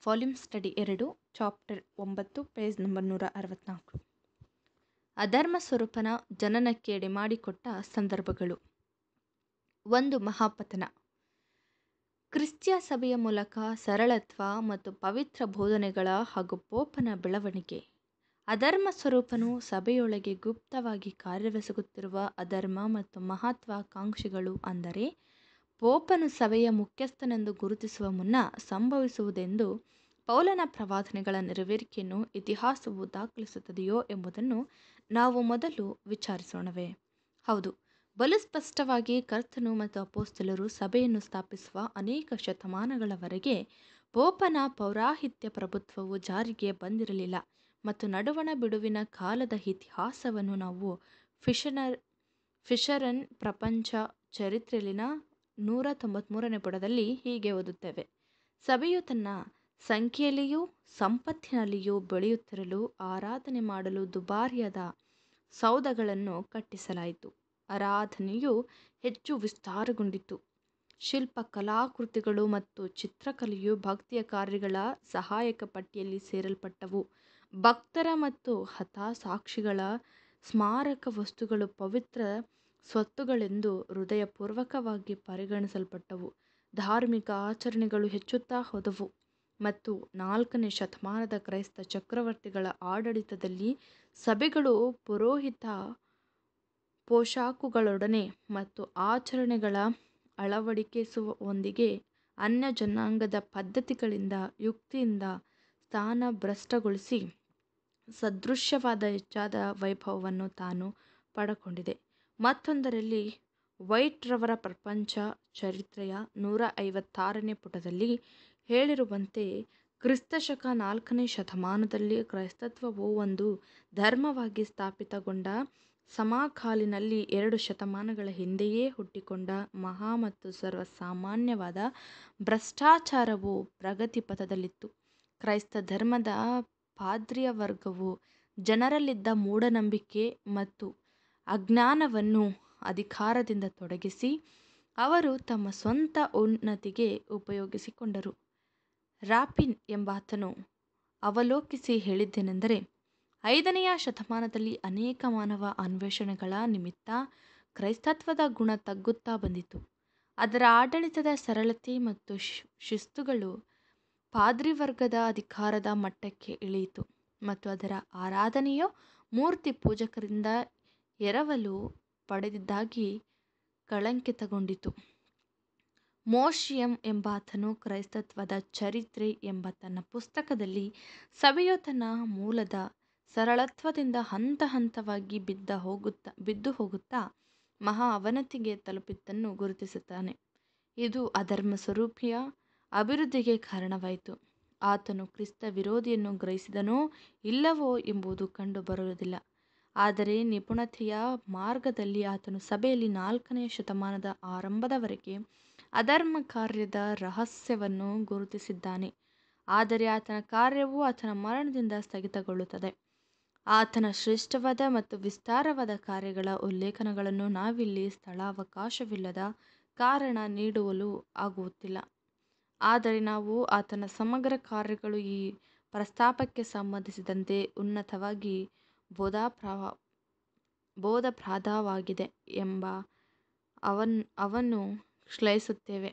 volume study ಎರಡು chapter ಒಂಬತ್ತು page number ನೂರ ಅರವತ್ತ್ನಾಲ್ಕು ಅಧರ್ಮ ಸ್ವರೂಪನ ಜನನಕ್ಕೆ ಎಡೆಮಾಡಿಕೊಟ್ಟ ಸಂದರ್ಭಗಳು ಒಂದು ಮಹಾಪತನ ಕ್ರಿಸ್ತ್ಯ ಸಭೆಯ ಮೂಲಕ ಸರಳತ್ವ ಮತ್ತು ಪವಿತ್ರ ಬೋಧನೆಗಳ ಹಾಗೂ ಪೋಪನ ಬೆಳವಣಿಗೆ ಅಧರ್ಮ ಸ್ವರೂಪನು ಸಭೆಯೊಳಗೆ ಗುಪ್ತವಾಗಿ ಕಾರ್ಯವೆಸಗುತ್ತಿರುವ ಅಧರ್ಮ ಮತ್ತು ಮಹತ್ವಾಕಾಂಕ್ಷೆಗಳು ಅಂದರೆ ಪೋಪನು ಸಭೆಯ ಮುಖ್ಯಸ್ಥನೆಂದು ಗುರುತಿಸುವ ಮುನ್ನ ಸಂಭವಿಸುವುದೆಂದು ಪೌಲನ ಪ್ರವಾದನೆಗಳ ನೆರವೇರಿಕೆಯನ್ನು ಇತಿಹಾಸವು ದಾಖಲಿಸುತ್ತದೆಯೋ ಎಂಬುದನ್ನು ನಾವು ಮೊದಲು ವಿಚಾರಿಸೋಣವೇ ಹೌದು ಬಲು ಸ್ಪಷ್ಟವಾಗಿ ಕರ್ತನು ಮತ್ತು ಅಪೋಸ್ತಲರು ಸಭೆಯನ್ನು ಸ್ಥಾಪಿಸುವ ಅನೇಕ ಶತಮಾನಗಳವರೆಗೆ ಪೋಪನ ಪೌರಾಹಿತ್ಯ ಪ್ರಭುತ್ವವು ಜಾರಿಗೆ ಬಂದಿರಲಿಲ್ಲ ಮತ್ತು ನಡುವಣ ಬಿಡುವಿನ ಕಾಲದ ಇತಿಹಾಸವನ್ನು ನಾವು ಫಿಷನರ್ ಫಿಷರನ್ ಪ್ರಪಂಚ ಚರಿತ್ರೆಯಲ್ಲಿನ ನೂರ ತೊಂಬತ್ತ್ಮೂರನೇ ಪುಟದಲ್ಲಿ ಹೀಗೆ ಓದುತ್ತೇವೆ ಸಭೆಯು ತನ್ನ ಸಂಖ್ಯೆಯಲ್ಲಿಯೂ ಸಂಪತ್ತಿನಲ್ಲಿಯೂ ಬೆಳೆಯುತ್ತಿರಲು ಆರಾಧನೆ ಮಾಡಲು ದುಬಾರಿಯಾದ ಸೌಧಗಳನ್ನು ಕಟ್ಟಿಸಲಾಯಿತು ಆರಾಧನೆಯು ಹೆಚ್ಚು ವಿಸ್ತಾರಗೊಂಡಿತು ಶಿಲ್ಪ ಕಲಾಕೃತಿಗಳು ಮತ್ತು ಚಿತ್ರಕಲೆಯು ಭಕ್ತಿಯ ಕಾರ್ಯಗಳ ಸಹಾಯಕ ಪಟ್ಟಿಯಲ್ಲಿ ಸೇರಲ್ಪಟ್ಟವು ಭಕ್ತರ ಮತ್ತು ಹತಾಸಾಕ್ಷಿಗಳ ಸ್ಮಾರಕ ವಸ್ತುಗಳು ಪವಿತ್ರ ಸ್ವತ್ತುಗಳೆಂದು ಹೃದಯಪೂರ್ವಕವಾಗಿ ಪರಿಗಣಿಸಲ್ಪಟ್ಟವು ಧಾರ್ಮಿಕ ಆಚರಣೆಗಳು ಹೆಚ್ಚುತ್ತಾ ಹೋದವು ಮತ್ತು ನಾಲ್ಕನೇ ಶತಮಾನದ ಕ್ರೈಸ್ತ ಚಕ್ರವರ್ತಿಗಳ ಆಡಳಿತದಲ್ಲಿ ಸಭೆಗಳು ಪುರೋಹಿತ ಪೋಷಾಕುಗಳೊಡನೆ ಮತ್ತು ಆಚರಣೆಗಳ ಅಳವಡಿಕೆಸುವೊಂದಿಗೆ ಅನ್ಯ ಜನಾಂಗದ ಪದ್ಧತಿಗಳಿಂದ ಯುಕ್ತಿಯಿಂದ ಸ್ಥಾನಭ್ರಷ್ಟಗೊಳಿಸಿ ಸದೃಶ್ಯವಾದ ಹೆಚ್ಚಾದ ವೈಭವವನ್ನು ತಾನು ಪಡಕೊಂಡಿದೆ ಮತ್ತೊಂದರಲ್ಲಿ ವೈಟ್ರವರ ಪ್ರಪಂಚ ಚರಿತ್ರೆಯ ನೂರ ಐವತ್ತಾರನೇ ಪುಟದಲ್ಲಿ ಹೇಳಿರುವಂತೆ ಕ್ರಿಸ್ತಶಕ ನಾಲ್ಕನೇ ಶತಮಾನದಲ್ಲಿ ಕ್ರೈಸ್ತತ್ವವು ಒಂದು ಧರ್ಮವಾಗಿ ಸ್ಥಾಪಿತಗೊಂಡ ಸಮಕಾಲೀನಲ್ಲಿ ಎರಡು ಶತಮಾನಗಳ ಹಿಂದೆಯೇ ಹುಟ್ಟಿಕೊಂಡ ಮಹಾ ಮತ್ತು ಸರ್ವಸಾಮಾನ್ಯವಾದ ಭ್ರಷ್ಟಾಚಾರವು ಪ್ರಗತಿ ಪಥದಲ್ಲಿತ್ತು ಕ್ರೈಸ್ತ ಧರ್ಮದ ಪಾದ್ರಿಯ ವರ್ಗವು ಜನರಲ್ಲಿದ್ದ ಮೂಢನಂಬಿಕೆ ಮತ್ತು ಅಜ್ಞಾನವನ್ನು ಅಧಿಕಾರದಿಂದ ತೊಡಗಿಸಿ ಅವರು ತಮ್ಮ ಸ್ವಂತ ಉನ್ನತಿಗೆ ಉಪಯೋಗಿಸಿಕೊಂಡರು ರಾಪಿನ್ ಎಂಬಾತನು ಅವಲೋಕಿಸಿ ಹೇಳಿದ್ದೇನೆಂದರೆ ಐದನೆಯ ಶತಮಾನದಲ್ಲಿ ಅನೇಕ ಮಾನವ ಅನ್ವೇಷಣೆಗಳ ನಿಮಿತ್ತ ಕ್ರೈಸ್ತತ್ವದ ಗುಣ ತಗ್ಗುತ್ತಾ ಬಂದಿತು ಅದರ ಆಡಳಿತದ ಸರಳತೆ ಮತ್ತು ಶಿಸ್ತುಗಳು ಪಾದ್ರಿವರ್ಗದ ಅಧಿಕಾರದ ಮಟ್ಟಕ್ಕೆ ಇಳಿಯಿತು ಮತ್ತು ಅದರ ಆರಾಧನೆಯು ಮೂರ್ತಿ ಪೂಜಕರಿಂದ ಎರವಲು ಪಡೆದಿದ್ದಾಗಿ ಕಳಂಕಿತಗೊಂಡಿತು ಮೋಶಿಯಂ ಎಂಬಾತನು ಕ್ರೈಸ್ತತ್ವದ ಚರಿತ್ರೆ ಎಂಬ ತನ್ನ ಪುಸ್ತಕದಲ್ಲಿ ಸಭೆಯು ತನ್ನ ಮೂಲದ ಸರಳತ್ವದಿಂದ ಹಂತ ಹಂತವಾಗಿ ಬಿದ್ದ ಹೋಗುತ್ತಾ ಬಿದ್ದು ಹೋಗುತ್ತಾ ಮಹಾ ಅವನತಿಗೆ ತಲುಪಿದ್ದನ್ನು ಗುರುತಿಸುತ್ತಾನೆ ಇದು ಅಧರ್ಮ ಸ್ವರೂಪಿಯ ಅಭಿವೃದ್ಧಿಗೆ ಕಾರಣವಾಯಿತು ಆತನು ಕ್ರಿಸ್ತ ವಿರೋಧಿಯನ್ನು ಗ್ರಹಿಸಿದನೋ ಇಲ್ಲವೋ ಎಂಬುದು ಕಂಡು ಬರುವುದಿಲ್ಲ ಆದರೆ ನಿಪುಣತೆಯ ಮಾರ್ಗದಲ್ಲಿ ಆತನು ಸಭೆಯಲ್ಲಿ ನಾಲ್ಕನೆಯ ಶತಮಾನದ ಆರಂಭದವರೆಗೆ ಅಧರ್ಮ ಕಾರ್ಯದ ರಹಸ್ಯವನ್ನು ಗುರುತಿಸಿದ್ದಾನೆ ಆದರೆ ಆತನ ಕಾರ್ಯವು ಆತನ ಮರಣದಿಂದ ಸ್ಥಗಿತಗೊಳ್ಳುತ್ತದೆ ಆತನ ಶ್ರೇಷ್ಠವಾದ ಮತ್ತು ವಿಸ್ತಾರವಾದ ಕಾರ್ಯಗಳ ಉಲ್ಲೇಖನಗಳನ್ನು ನಾವಿಲ್ಲಿ ಸ್ಥಳಾವಕಾಶವಿಲ್ಲದ ಕಾರಣ ನೀಡಲು ಆಗುತ್ತಿಲ್ಲ ಆದರೆ ನಾವು ಆತನ ಸಮಗ್ರ ಕಾರ್ಯಗಳು ಈ ಪ್ರಸ್ತಾಪಕ್ಕೆ ಸಂಬಂಧಿಸಿದಂತೆ ಉನ್ನತವಾಗಿ ಬೋಧಾಪ್ರವ ಬೋಧಪ್ರದವಾಗಿದೆ ಎಂಬ ಅವನ್ ಅವನ್ನು ಶ್ಲಾಘಿಸುತ್ತೇವೆ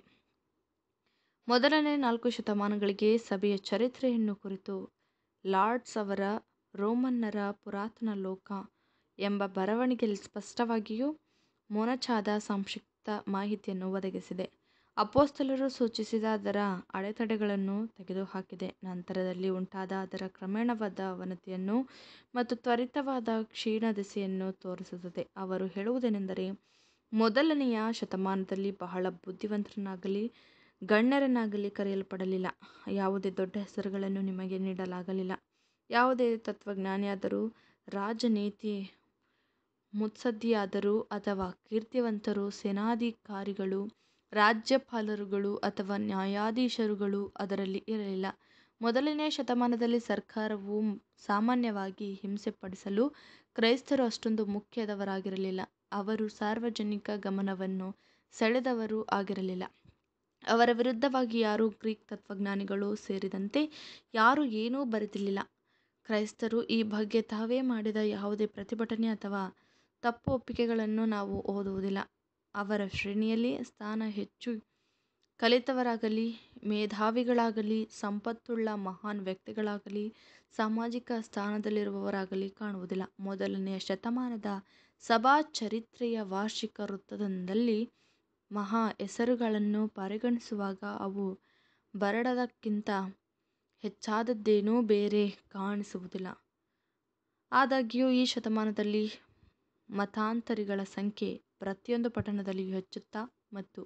ಮೊದಲನೇ ನಾಲ್ಕು ಶತಮಾನಗಳಿಗೆ ಸಭೆಯ ಚರಿತ್ರೆಯನ್ನು ಕುರಿತು ಲಾರ್ಡ್ಸ್ ಅವರ ರೋಮನ್ನರ ಪುರಾತನ ಲೋಕ ಎಂಬ ಬರವಣಿಗೆಯಲ್ಲಿ ಸ್ಪಷ್ಟವಾಗಿಯೂ ಮೊನಚಾದ ಸಂಕ್ಷಿಪ್ತ ಮಾಹಿತಿಯನ್ನು ಒದಗಿಸಿದೆ ಅಪೋಸ್ತಲರು ಸೂಚಿಸಿದ ಅದರ ಅಡೆತಡೆಗಳನ್ನು ತೆಗೆದುಹಾಕಿದೆ ನಂತರದಲ್ಲಿ ಉಂಟಾದ ಅದರ ಕ್ರಮೇಣವಾದ ಅವನತಿಯನ್ನು ಮತ್ತು ತ್ವರಿತವಾದ ಕ್ಷೀಣದೆಸೆಯನ್ನು ತೋರಿಸುತ್ತದೆ ಅವರು ಹೇಳುವುದೇನೆಂದರೆ ಮೊದಲನೆಯ ಶತಮಾನದಲ್ಲಿ ಬಹಳ ಬುದ್ಧಿವಂತರನ್ನಾಗಲಿ ಗಣ್ಯರನ್ನಾಗಲಿ ಕರೆಯಲ್ಪಡಲಿಲ್ಲ ಯಾವುದೇ ದೊಡ್ಡ ಹೆಸರುಗಳನ್ನು ನಿಮಗೆ ನೀಡಲಾಗಲಿಲ್ಲ ಯಾವುದೇ ತತ್ವಜ್ಞಾನಿಯಾದರೂ ರಾಜನೀತಿ ಮುತ್ಸದ್ದಿಯಾದರೂ ಅಥವಾ ಕೀರ್ತಿವಂತರು ಸೇನಾಧಿಕಾರಿಗಳು ರಾಜ್ಯಪಾಲರುಗಳು ಅಥವಾ ನ್ಯಾಯಾಧೀಶರುಗಳು ಅದರಲ್ಲಿ ಇರಲಿಲ್ಲ ಮೊದಲನೆಯ ಶತಮಾನದಲ್ಲಿ ಸರ್ಕಾರವು ಸಾಮಾನ್ಯವಾಗಿ ಹಿಂಸೆಪಡಿಸಲು ಕ್ರೈಸ್ತರು ಅಷ್ಟೊಂದು ಮುಖ್ಯದವರಾಗಿರಲಿಲ್ಲ ಅವರು ಸಾರ್ವಜನಿಕ ಗಮನವನ್ನು ಸೆಳೆದವರೂ ಆಗಿರಲಿಲ್ಲ ಅವರ ವಿರುದ್ಧವಾಗಿ ಯಾರೂ ಗ್ರೀಕ್ ತತ್ವಜ್ಞಾನಿಗಳು ಸೇರಿದಂತೆ ಯಾರೂ ಏನೂ ಬರೆದಿರಲಿಲ್ಲ ಕ್ರೈಸ್ತರು ಈ ಬಗ್ಗೆ ತಾವೇ ಮಾಡಿದ ಯಾವುದೇ ಪ್ರತಿಭಟನೆ ಅಥವಾ ತಪ್ಪು ಒಪ್ಪಿಗೆಗಳನ್ನು ನಾವು ಓದುವುದಿಲ್ಲ ಅವರ ಶ್ರೇಣಿಯಲ್ಲಿ ಸ್ಥಾನ ಹೆಚ್ಚು ಕಲಿತವರಾಗಲಿ ಮೇಧಾವಿಗಳಾಗಲಿ ಸಂಪತ್ತುಳ್ಳ ಮಹಾನ್ ವ್ಯಕ್ತಿಗಳಾಗಲಿ ಸಾಮಾಜಿಕ ಸ್ಥಾನದಲ್ಲಿರುವವರಾಗಲಿ ಕಾಣುವುದಿಲ್ಲ ಮೊದಲನೆಯ ಶತಮಾನದ ಸಭಾ ಚರಿತ್ರೆಯ ವಾರ್ಷಿಕ ವೃತ್ತದಲ್ಲಿ ಮಹಾ ಹೆಸರುಗಳನ್ನು ಪರಿಗಣಿಸುವಾಗ ಅವು ಬರಡಕ್ಕಿಂತ ಹೆಚ್ಚಾದದ್ದೇನೂ ಬೇರೆ ಕಾಣಿಸುವುದಿಲ್ಲ ಆದಾಗ್ಯೂ ಈ ಶತಮಾನದಲ್ಲಿ ಮತಾಂತರಿಗಳ ಸಂಖ್ಯೆ ಪ್ರತಿಯೊಂದು ಪಟ್ಟಣದಲ್ಲಿಯೂ ಹೆಚ್ಚುತ್ತಾ ಮತ್ತು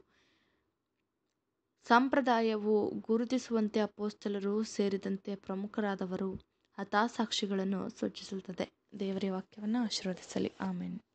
ಸಂಪ್ರದಾಯವು ಗುರುತಿಸುವಂತೆ ಅಪೊಸ್ತಲರು ಸೇರಿದಂತೆ ಪ್ರಮುಖರಾದವರು ಹತಾಸಾಕ್ಷಿಗಳನ್ನು ಸೂಚಿಸುತ್ತದೆ ದೇವರ ವಾಕ್ಯವನ್ನು ಆಶೀರ್ವದಿಸಲಿ ಆಮೇನ್